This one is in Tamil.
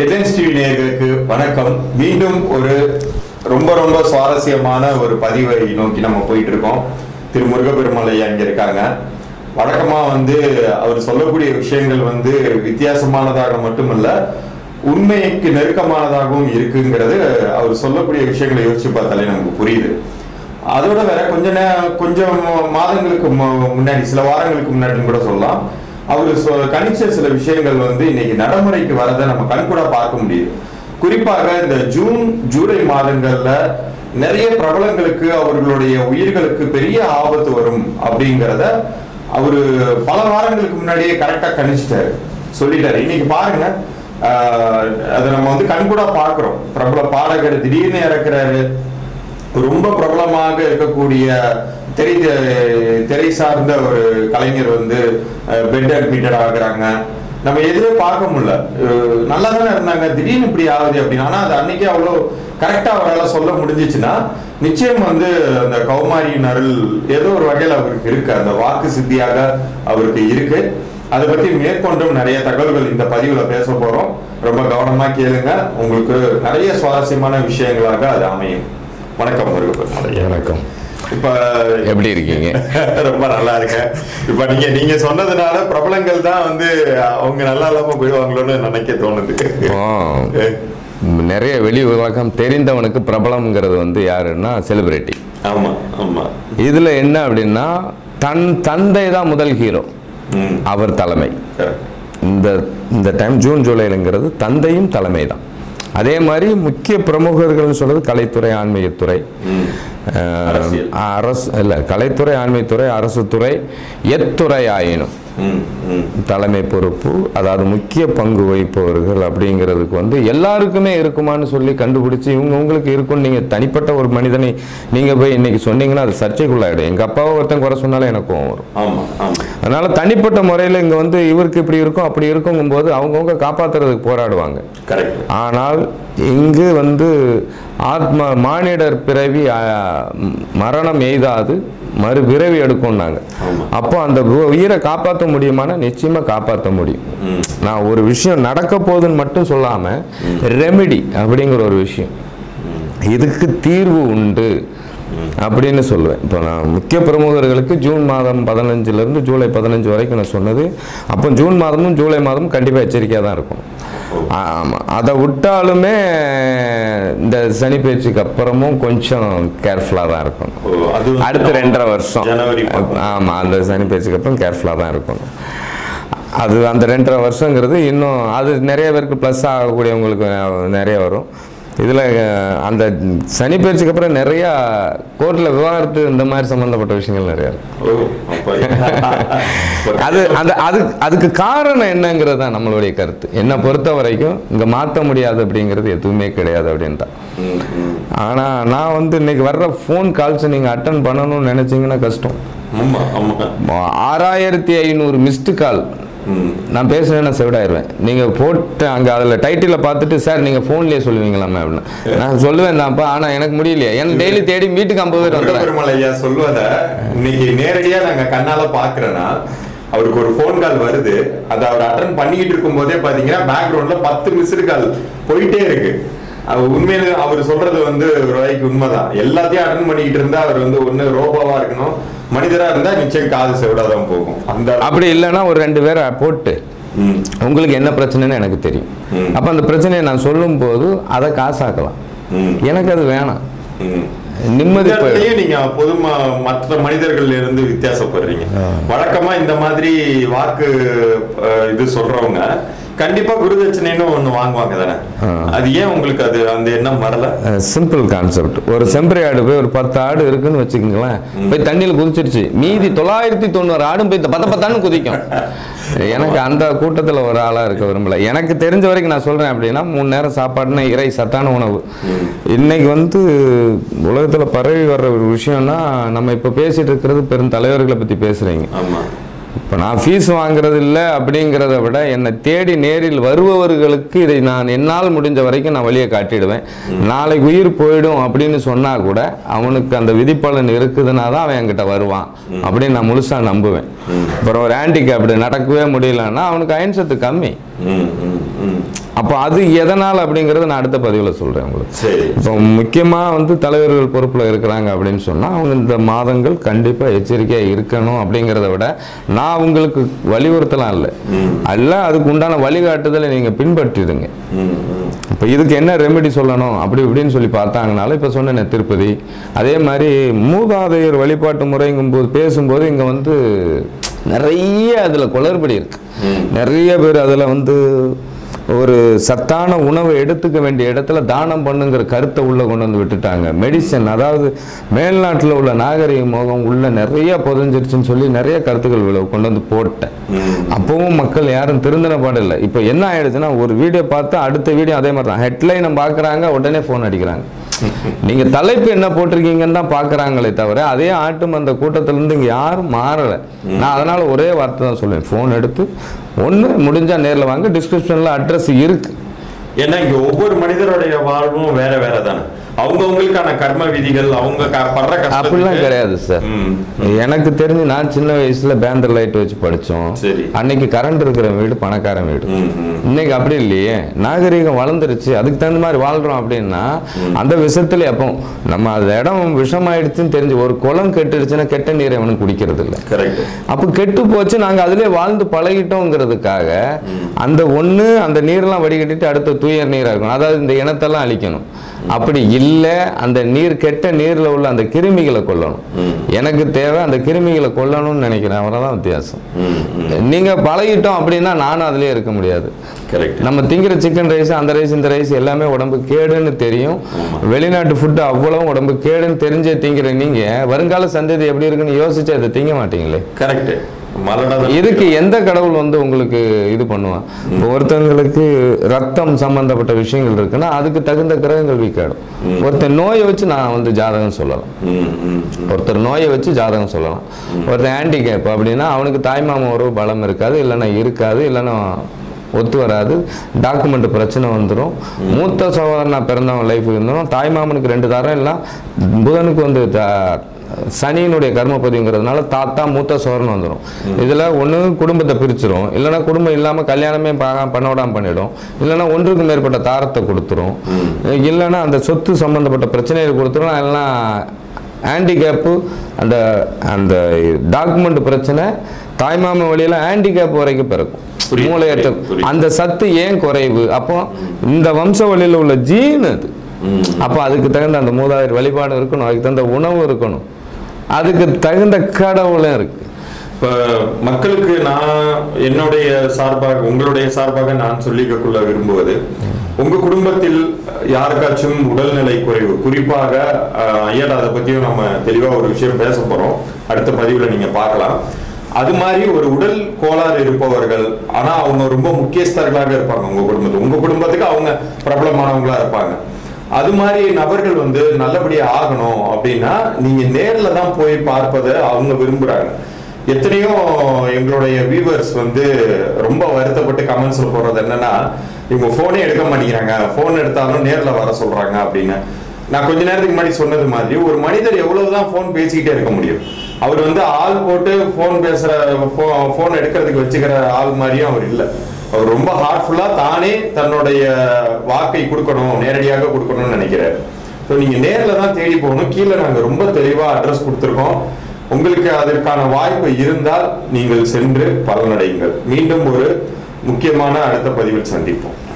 ஹெட்லைன்ஸ் டிவி நேயர்களுக்கு வணக்கம் மீண்டும் ஒரு ரொம்ப ரொம்ப சுவாரஸ்யமான ஒரு பதிவை நோக்கி நம்ம போயிட்டு இருக்கோம் திரு முருகப்பெருமாள் ஐயா இங்க இருக்காங்க வழக்கமா வந்து அவர் சொல்லக்கூடிய விஷயங்கள் வந்து வித்தியாசமானதாக மட்டுமல்ல உண்மைக்கு நெருக்கமானதாகவும் இருக்குங்கிறது அவர் சொல்லக்கூடிய விஷயங்களை யோசிச்சு பார்த்தாலே நமக்கு புரியுது அதோட வேற கொஞ்ச நே கொஞ்சம் மாதங்களுக்கு மு- முன்னாடி சில வாரங்களுக்கு முன்னாடின்னு கூட சொல்லலாம் அவர் சொ- கணிச்ச சில விஷயங்கள் வந்து இன்னைக்கு நடைமுறைக்கு வரதை நம்ம கண்கூட பார்க்க முடியுது குறிப்பாக இந்த ஜூன் ஜூலை மாதங்கள்ல நிறைய பிரபலங்களுக்கு அவர்களுடைய உயிர்களுக்கு பெரிய ஆபத்து வரும் அப்படிங்கிறத அவரு பல வாரங்களுக்கு முன்னாடியே கரெக்டா கணிச்சிட்டாரு சொல்லிட்டாரு இன்னைக்கு பாருங்க ஆஹ், அதை நம்ம வந்து கண்கூட பார்க்கிறோம் பிரபல பாடகர் திடீர்னு இறக்குறாரு ரொம்ப பிரபலமாக இருக்கக்கூடிய திரை திரை சார்ந்த ஒரு கலைஞர் வந்து பெட் அட்மிட்டட் ஆகுறாங்க நம்ம எதுவுமே பார்க்க முடியல அஹ் நல்லா தானே இருந்தாங்க திடீர்னு இப்படி ஆகுது அப்படின்னு ஆனா அது அன்னைக்கே அவ்வளோ கரெக்டா அவரால் சொல்ல முடிஞ்சிச்சுன்னா நிச்சயம் வந்து அந்த கௌமாரியின் அருள் ஏதோ ஒரு வகையில் அவருக்கு இருக்கு அந்த வாக்கு சித்தியாக அவருக்கு இருக்கு அதை பத்தி மேற்கொண்டும் நிறைய தகவல்கள் இந்த பதிவுல பேச போறோம் ரொம்ப கவனமா கேளுங்க உங்களுக்கு நிறைய சுவாரஸ்யமான விஷயங்களாக அது அமையும் வணக்கம் முருகப்பெருமாள் வணக்கம் இப்ப எப்படி இருக்கீங்க ரொம்ப நல்லா இருக்கேன் இப்ப நீங்க நீங்க சொன்னதுனால பிரபலங்கள் தான் வந்து அவங்க நல்லா இல்லாம போயிடுவாங்களோன்னு நினைக்க தோணுது இப்போ நிறைய வெளி உலகம் தெரிந்தவனுக்கு பிரபலம்ங்கிறது வந்து யாருன்னா செலிபிரிட்டி ஆமா ஆமா இதுல என்ன அப்படின்னா தன் தந்தை தான் முதல் ஹீரோ ம் அவர் தலைமை correct. இந்த இந்த டைம் ஜூன் ஜூலைங்கிறது தந்தையும் தலைமை தான் அதே மாதிரி முக்கிய பிரமுகர்கள்னு சொல்றது கலைத்துறை ஆன்மீகத்துறை ம். அஹ், அரசியல். அரசு இல்லை கலைத்துறை ஆன்மீகத்துறை அரசு துறை எத்துறை ஆயினும் ம் ம் தலைமை பொறுப்பு அதாவது முக்கிய பங்கு வகிப்பவர்கள் அப்படிங்கிறதுக்கு வந்து எல்லாருக்குமே இருக்குமான்னு சொல்லி கண்டுபிடிச்சு இவங்க உங்களுக்கு இருக்கும்னு நீங்க தனிப்பட்ட ஒரு மனிதனை நீங்க போய் இன்னைக்கு சொன்னீங்கன்னா அது சர்ச்சைக்குள்ளாயிடும் எங்க அப்பாவை ஒருத்தன் குறை சொன்னாலே எனக்கு கோவம் வரும் ஆமா ஆமா அதனால தனிப்பட்ட முறையில் இங்க வந்து இவருக்கு இப்படி இருக்கும் அப்படி இருக்குங்கும்போது அவங்கவுங்க காப்பாத்துறதுக்கு போராடுவாங்க கரெக்ட் ஆனால் இங்கு வந்து ஆத்ம மானிடர் பிறவி ஆ, ம், மரணம் எய்தாது மறு பிறவி எடுக்கும்னாங்க ஆமா. அப்போ அந்த உ- உயிரை காப்பாற்ற முடியுமானா நிச்சயமா காப்பாற்ற முடியும் ம் நான் ஒரு விஷயம் நடக்க போகுதுன்னு மட்டும் சொல்லாம ரெமெடி அப்படிங்கிற ஒரு விஷயம் இதுக்கு தீர்வு உண்டு அப்படின்னு சொல்லுவேன் இப்போ நான் முக்கிய பிரமுகர்களுக்கு ஜூன் மாதம் பதினஞ்சுல இருந்து ஜூலை பதினஞ்சு வரைக்கும் நான் சொன்னது அப்போ ஜூன் மாதமும் ஜூலை மாதமும் கண்டிப்பாக எச்சரிக்கையாக தான் இருக்கும் ஆமாம் அதை விட்டாலுமே இந்த சனி பயிற்சிக்கு அப்புறமும் கொஞ்சம் கேர்ஃபுல்லாக தான் இருக்கணும் ஓ அது அடுத்த ரெண்டரை வருஷம் ஜனவரி பக்கம். ஆமாம் அந்த சனி பயிற்சிக்கு அப்புறம் கேர்ஃபுல்லாக தான் இருக்கணும் அது அந்த ரெண்டரை வருஷங்கிறது இன்னும் அது நிறைய பேருக்கு ப்ளஸ் ஆகக்கூடியவங்களுக்கு நிறைய வரும் இதில் அந்த சனி பயிற்சிக்கு அப்புறம் நிறையா கோர்ட்டில் விவாகரத்து இந்த மாதிரி சம்மந்தப்பட்ட விஷயங்கள் நிறையா இருக்கு ஓ அப்ப அது அந்த அது அதுக்கு காரணம் என்னங்கிறது தான் நம்மளுடைய கருத்து என்னை பொறுத்த வரைக்கும் இங்கே மாற்ற முடியாது அப்படிங்கிறது எதுவுமே கிடையாது அப்படின்ட்டான் ம் ம் ஆனால் நான் வந்து இன்னைக்கு வர்ற ஃபோன் கால்ஸ் நீங்கள் அட்டன் பண்ணணும்னு நினச்சிங்கன்னா கஷ்டம் ஆமா ஆமா ஆறாயிரத்தி ஐநூறு மிஸ்டு கால் ம் நான் பேசுனேன்னா செவிடாயிருவேன் நீங்கள் போட்டு அங்கே அதில் டைட்டிலில் பார்த்துட்டு சார் நீங்கள் ஃபோன்லேயே சொல்லுவீங்களாமே அப்படின்னு நான் சொல்லுவேன் தான்ப்பா ஆனால் எனக்கு முடியலையே ஏன்னா டெய்லி தேடி வீட்டுக்கு ஐம்பது பேர் வந்துடுறேன் பெருமாள் ஐயா சொல்வத இன்னைக்கு நேரடியா நாங்க கண்ணால பாக்குறேன்னா அவருக்கு ஒரு ஃபோன் கால் வருது அதை அவர் அட்டன் பண்ணிக்கிட்டு இருக்கும் போதே பாத்தீங்கன்னா பேக்ரவுண்ட்ல பத்து மிஸ்டு கால் போயிட்டே இருக்கு அவர் உண்மையில அவர் சொல்றது வந்து ஒரு வகைக்கு உண்மைதான் எல்லாத்தையும் அட்டன் பண்ணிக்கிட்டு இருந்தா அவர் வந்து ஒண்ணு ரோபோவா இருக்கணும் மனிதரா இருந்தா நிச்சயம் காது செவிடாதான் போகும் அந்த அளவுக்கு- அப்படி இல்லைன்னா ஒரு ரெண்டு பேரை போட்டு ம், உங்களுக்கு என்ன பிரச்சனைன்னு எனக்கு தெரியும் ம். அப்போ அந்த பிரச்சனையை நான் சொல்லும்போது அதை காசாக்கலாம் ம், எனக்கு அது வேணாம் ம். நிம்மதி இந்த போயிடும் இடத்துலயே நீங்க பொது ம- மற்ற மனிதர்கள்ல இருந்து வித்தியாசப்படுறீங்க வழக்கமா இந்த மாதிரி வாக்கு அஹ், இது சொல்றவங்க கண்டிப்பா குருதட்சணைன்னு ஒண்ணு வாங்குவாங்க தானே அது ஏன் உங்களுக்கு அது அந்த எண்ணம் வரல சிம்பிள் கான்செப்ட் ஒரு செம்பரி ஆடு போய் ஒரு பத்து ஆடு இருக்குன்னு வச்சுக்கோங்களேன் போய் தண்ணியில் குதிச்சிருச்சு மீதி தொள்ளாயிரத்தி தொண்ணூறு ஆடும் போய் பத்த பத்தான்னு குதிக்கும் எனக்கு அந்த கூட்டத்தில் ஒரு ஆளாக இருக்க விரும்பல எனக்கு தெரிஞ்ச வரைக்கும் நான் சொல்கிறேன் அப்படின்னா மூணு நேரம் சாப்பாடுனா இறை சத்தான உணவு இன்னைக்கு வந்து உலகத்தில் பரவி வர்ற ஒரு விஷயம்னா நம்ம இப்போ பேசிட்டு இருக்கிறது பெரும் தலைவர்களை பற்றி பேசுகிறீங்க ஆமா இப்போ நான் ஃபீஸ் வாங்குறது இல்லை அப்படிங்கிறத விட என்னை தேடி நேரில் வருபவர்களுக்கு இதை நான் என்னால் முடிஞ்ச வரைக்கும் நான் வழியை காட்டிடுவேன் நாளைக்கு உயிர் போயிடும் அப்படின்னு சொன்னா கூட அவனுக்கு அந்த விதிப்பலன் இருக்குதுன்னா தான் அவன் என்கிட்ட வருவான் அப்படின்னு நான் முழுசா நம்புவேன் அப்புறம் ஒரு ஆன்டிகேப்டு நடக்கவே முடியலன்னா அவனுக்கு அயன்சத்து கம்மி ம், ம், ம். அப்போ அது எதனால் அப்படிங்கிறத நான் அடுத்த பதிவில் சொல்கிறேன் உங்களுக்கு சரி இப்போ முக்கியமாக வந்து தலைவர்கள் பொறுப்பில் இருக்கிறாங்க அப்படின்னு சொன்னால் அவங்க இந்த மாதங்கள் கண்டிப்பாக எச்சரிக்கையாக இருக்கணும் அப்படிங்கிறத விட நான் உங்களுக்கு வலியுறுத்தலாம் இல்லை அல்ல அதுக்கு உண்டான வழிகாட்டுதலை நீங்கள் பின்பற்றிடுங்க ம், ம். இப்போ இதுக்கு என்ன ரெமெடி சொல்லணும் அப்படி இப்படின்னு சொல்லி பார்த்தாங்கனால இப்போ சொன்னேன் திருப்பதி அதே மாதிரி மூதாதையர் வழிபாட்டு முறைங்கும்போது பேசும்போது இங்கே வந்து நிறைய அதில் குளறுபடி இருக்கு நிறைய பேர் அதில் வந்து ஒரு சத்தான உணவை எடுத்துக்க வேண்டிய இடத்துல தானம் பண்ணுங்கிற கருத்தை உள்ள கொண்டு வந்து விட்டுட்டாங்க மெடிசன் அதாவது மேல்நாட்டில் உள்ள நாகரிக மோகம் உள்ள நிறைய புதஞ்சிருச்சுன்னு சொல்லி நிறைய கருத்துக்கள் உள்ள கொண்டு வந்து போட்டேன் அப்பவும் மக்கள் யாரும் திருந்தின பாடில்லை இப்போ என்ன ஆயிடுச்சுன்னா ஒரு வீடியோ பார்த்தா அடுத்த வீடியோ அதே மாதிரி தான் ஹெட்லைனை பார்க்குறாங்க உடனே ஃபோன் அடிக்கிறாங்க நீங்க தலைப்பு என்ன போட்டிருக்கீங்கன்னு தான் பார்க்கறாங்களே தவிர அதே ஆட்டும் அந்த கூட்டத்திலேருந்து இங்க யாரும் மாறல நான் அதனால ஒரே வார்த்தை தான் சொல்லுவேன் ஃபோன் எடுத்து ஒன்று முடிஞ்சா நேர்ல வாங்க டிஸ்கிரிப்ஷன்ல அட்ரஸ் இருக்கு ஏன்னா இங்க ஒவ்வொரு மனிதருடைய வாழ்வும் வேற வேற தானே அவங்கவுங்களுக்கான கர்ம விதிகள் அவங்க க- படுற அப்படிலாம் கஷ்டத்துக்கு கிடையாது சார் ம், எனக்கு தெரிஞ்சு நான் சின்ன வயசுல பேந்தர் லைட் வச்சு படிச்சோம் சரி. அன்னைக்கு கரண்ட் இருக்கிற வீடு பணக்காரன் வீடு ம், ம். இன்னைக்கு அப்படி இல்லையே நாகரீகம் வளர்ந்துருச்சு அதுக்கு தகுந்த மாதிரி வாழ்றோம் அப்படின்னா அந்த விஷத்துல எப்போ நம்ம அந்த இடம் விஷமாயிடுச்சுன்னு தெரிஞ்சு ஒரு குளம் கெட்டுடுச்சுன்னா கெட்ட நீரை அவனுக்கு குடிக்கிறது இல்லை கரெக்ட் அப்போ கெட்டு போச்சு நாங்க அதிலே வாழ்ந்து பழகிட்டோங்கிறதுக்காக அந்த ஒண்ணு அந்த நீரெல்லாம் வடிகட்டிட்டு அடுத்த தூய நீரா இருக்கணும் அதாவது இந்த இனத்தெல்லாம் அழிக்கணும் அப்படி இல்லை அந்த நீர் கெட்ட நீர்ல உள்ள அந்த கிருமிகளை கொல்லணும் எனக்கு தேவை அந்த கிருமிகளை கொல்லணும்னு நினைக்கிறேன் அவ்வளவுதான் வித்தியாசம் நீங்க பழகிட்டோம் அப்படின்னா நானும் அதுலயே இருக்க முடியாது கரெக்ட் நம்ம திங்கிற சிக்கன் ரைஸ் அந்த ரைஸ் இந்த ரைஸ் எல்லாமே உடம்பு கேடுன்னு தெரியும் வெளிநாட்டு ஃபுட்டு அவ்வளவும் உடம்பு கேடுன்னு தெரிஞ்சே திங்கிற நீங்க வருங்கால சந்ததி எப்படி இருக்குன்னு யோசிச்சு அதை திங்க மாட்டீங்களே கரெக்ட் மலடா இதுக்கு எந்த கடவுள் வந்து உங்களுக்கு இது பண்ணுவான் இப்போ ஒருத்தவங்களுக்கு ரத்தம் சம்பந்தப்பட்ட விஷயங்கள் இருக்குன்னா அதுக்கு தகுந்த கிரகங்கள் வீக்காடும் ஒருத்தர் நோயை வச்சு நான் வந்து ஜாதகம் சொல்லலாம் ம், ம், ஒருத்தர் நோயை வச்சு ஜாதகம் சொல்லலாம் ஒருத்தர் ஹேண்டிகேப் அப்படின்னா அவனுக்கு தாய்மாம உறவு பலம் இருக்காது இல்லைன்னா இருக்காது இல்லைன்னா ஒத்து வராது டாக்குமெண்ட் பிரச்சனை வந்துடும் மூத்த சகோதரனா பிறந்தவன் லைஃப் இருந்தோம் தாய்மாமனுக்கு ரெண்டு தரம் இல்லை புதனுக்கு வந்து த- சனியினுடைய கர்மப்பதிங்கிறதுனால தாத்தா மூத்த சோரன் வந்துடும் இதில் ஒன்று குடும்பத்தை பிரிச்சிரும் இல்லைன்னா குடும்பம் இல்லாமல் கல்யாணமே பா- பண்ண விடாம பண்ணிடும் இல்லைன்னா ஒன்றுக்கு மேற்பட்ட தாரத்தை கொடுத்துரும் இல்லைன்னா அந்த சொத்து சம்பந்தப்பட்ட பிரச்சனையை கொடுத்துரும் எல்லாம் ஹேண்டிகேப்பு அந்த அந்த டாக்குமெண்ட் பிரச்சனை தாய்மாமன் வழியில ஹேண்டிகேப் வரைக்கும் பிறக்கும் புரியுது, மூளையற்ற புரியுது, புரியுது. அந்த சத்து ஏன் குறைவு அப்போ இந்த வம்ச வழியில உள்ள ஜீன் அது அப்போ அதுக்கு தகுந்த அந்த மூதாதையர் வழிபாடு இருக்கணும் அதுக்கு தகுந்த உணவு இருக்கணும் அதுக்கு தகுந்த கடவுளும் இருக்கு இப்ப மக்களுக்கு நான் என்னுடைய சார்பாக உங்களுடைய சார்பாக நான் சொல்லிக்கொள்ள விரும்புவது உங்க குடும்பத்தில் யாருக்காச்சும் உடல்நிலை குறைவு குறிப்பாக அஹ், ஐயர் அதை பத்தியும் நம்ம தெளிவா ஒரு விஷயம் பேச போறோம் அடுத்த பதிவுல நீங்க பார்க்கலாம் அது மாதிரி ஒரு உடல் கோளாறு இருப்பவர்கள் ஆனா அவங்க ரொம்ப முக்கியஸ்தர்களாக இருப்பாங்க உங்க குடும்பத்துக்கு உங்க குடும்பத்துக்கு அவங்க பிரபலமானவங்களா இருப்பாங்க அது மாதிரி நபர்கள் வந்து நல்லபடியா ஆகணும் அப்படின்னா நீங்க நேர்ல தான் போய் பார்ப்பதை அவங்க விரும்புறாங்க எத்தனையோ எங்களுடைய வியூவர்ஸ் வந்து ரொம்ப வருத்தப்பட்டு கமெண்ட்ஸ்ல போடுறது என்னன்னா இவங்க போனே எடுக்க மாட்டேங்கிறாங்க போன் எடுத்தாலும் நேர்ல வர சொல்றாங்க அப்படின்னு நான் கொஞ்ச நேரத்துக்கு முன்னாடி சொன்னது மாதிரி ஒரு மனிதர் எவ்வளவுதான் போன் பேசிக்கிட்டே இருக்க முடியும் அவர் வந்து ஆள் போட்டு போன் பேசுற போன் எடுக்கிறதுக்கு வச்சுக்கிற ஆள் மாதிரியும் அவர் இல்லை அவர் ரொம்ப ஹார்ட்ஃபுல்லா தானே தன்னுடைய வாக்கை கொடுக்கணும் நேரடியாக கொடுக்கணும்னு நினைக்கிறாரு ஸோ நீங்க நேர்ல தான் தேடி போகணும் கீழே நாங்க ரொம்ப தெளிவா அட்ரஸ் கொடுத்துருக்கோம் உங்களுக்கு அதற்கான வாய்ப்பு இருந்தால் நீங்கள் சென்று பலனடையுங்கள் மீண்டும் ஒரு முக்கியமான அடுத்த பதிவில் சந்திப்போம்